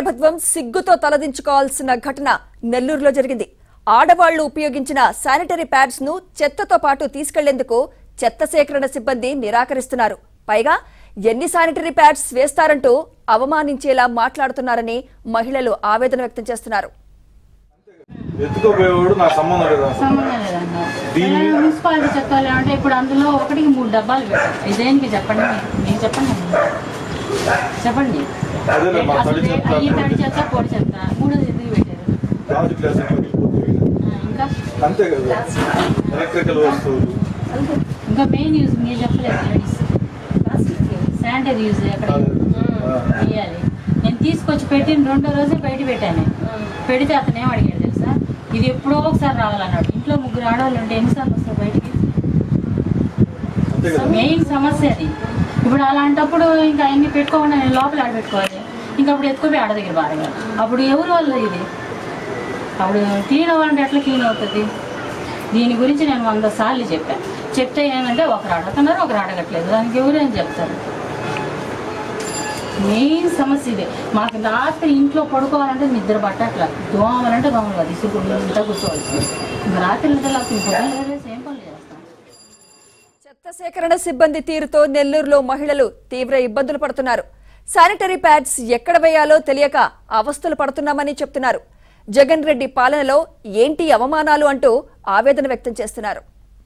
ప్రభుత్వం సిగ్గుతో తలదించుకోవాల్సిన ఘటన నెల్లూరులో జరిగింది ఆడవాళ్లు ఉపయోగించిన శానిటరీ ప్యాడ్స్ ను చెత్తతో పాటు తీసుకెళ్లేందుకు చెత్త సేకరణ సిబ్బంది నిరాకరిస్తున్నారు పైగా ఎన్ని శానిటరీ ప్యాడ్స్ వేస్తారంటూ అవమానించేలా మాట్లాడుతున్నారని మహిళలు ఆవేదన వ్యక్తం చేస్తున్నారు ఎత్తుకోపోయేవాడు నాకు సంబంధం లేదు అసలు. సంబంధం లేదన్నా దీని అలాగే మున్సిపాలిటీ చెత్తాలి అంటే ఇప్పుడు అందులో ఒకటికి మూడు డబ్బాలు పెట్టారు ఇదేనికి చెప్పండి మీరు చెప్పండి చెప్పండి అదేలే మా అసలు తడి చెత్త, ఈ తడి చెత్త పొడి చెత్త మూడు ఎందుకు పెట్టారు గాజు గ్లాస్ ఎట్లా వెళ్ళిపోతుంది? ఆ, ఇంకా అంతే కదా ఎలక్ట్రికల్ వస్తువులు ఇంకా మెయిన్ యూజ్ మీరు చెప్పలేదు లేడీస్ శానిటరీ యూజ్ ఎక్కడ ఆ. వేయాలి నేను తీసుకొచ్చి పెట్టిన రెండో రోజే బయట పెట్టాను పెడితే అతను ఏం అడిగాడు తెలుసా ఇది ఎప్పుడో ఒకసారి రావాలన్నాడు ఇంట్లో ముగ్గురు ఆడవాళ్ళు ఉంటే ఎన్నిసార్లు వస్తారు బయటికి అంతే కదా మెయిన్ సమస్య అది ఇప్పుడు అలాంటప్పుడు ఇంకా అన్ని పెట్టుకోకుండా నేను లోపల ఆడ పెట్టుకోవాలి ఇంకా అప్పుడు ఎత్తుకోపోయి ఆడ దగ్గర బాగా అప్పుడు ఎవరు వల్ల ఇది అప్పుడు క్లీన్ అవ్వాలంటే ఎట్లా క్లీన్ అవుతుంది దీని గురించి నేను వంద సార్లు చెప్పాను చెప్తే ఏంటంటే ఒకరు అడుగుతున్నారు ఒకరు అడగట్లేదు దానికి ఎవరేం చెప్తారు మెయిన్ సమస్య ఇదే మాకు రాత్రి ఇంట్లో పడుకోవాలంటే నిద్ర పట్టట్లా దోమలంటే దోమలు కాదు ఇసుకుంటూ ఇంత కూర్చోవాలి ఇంకా రాత్రి నిద్ర పొద్దున్న సేమ్ పనులు చేస్తాం చెత్త సేకరణ సిబ్బంది తీరుతో నెల్లూరులో మహిళలు తీవ్ర ఇబ్బందులు పడుతున్నారు శానిటరీ ప్యాడ్స్ ఎక్కడ వేయాలో తెలియక అవస్థలు పడుతున్నామని చెప్తున్నారు జగన్ రెడ్డి పాలనలో ఏంటి అవమానాలు అంటూ ఆవేదన వ్యక్తం చేస్తున్నారు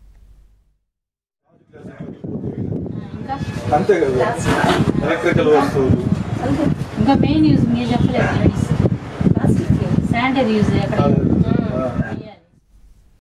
ఇంకా అంతే కదా ఎలక్ట్రికల్ వస్తువులు ఇంకా మెయిన్ యూజ్ మీరు చెప్పలేదు లేడీస్ శానిటరీ యూజ్ ఎక్కడ ఆ.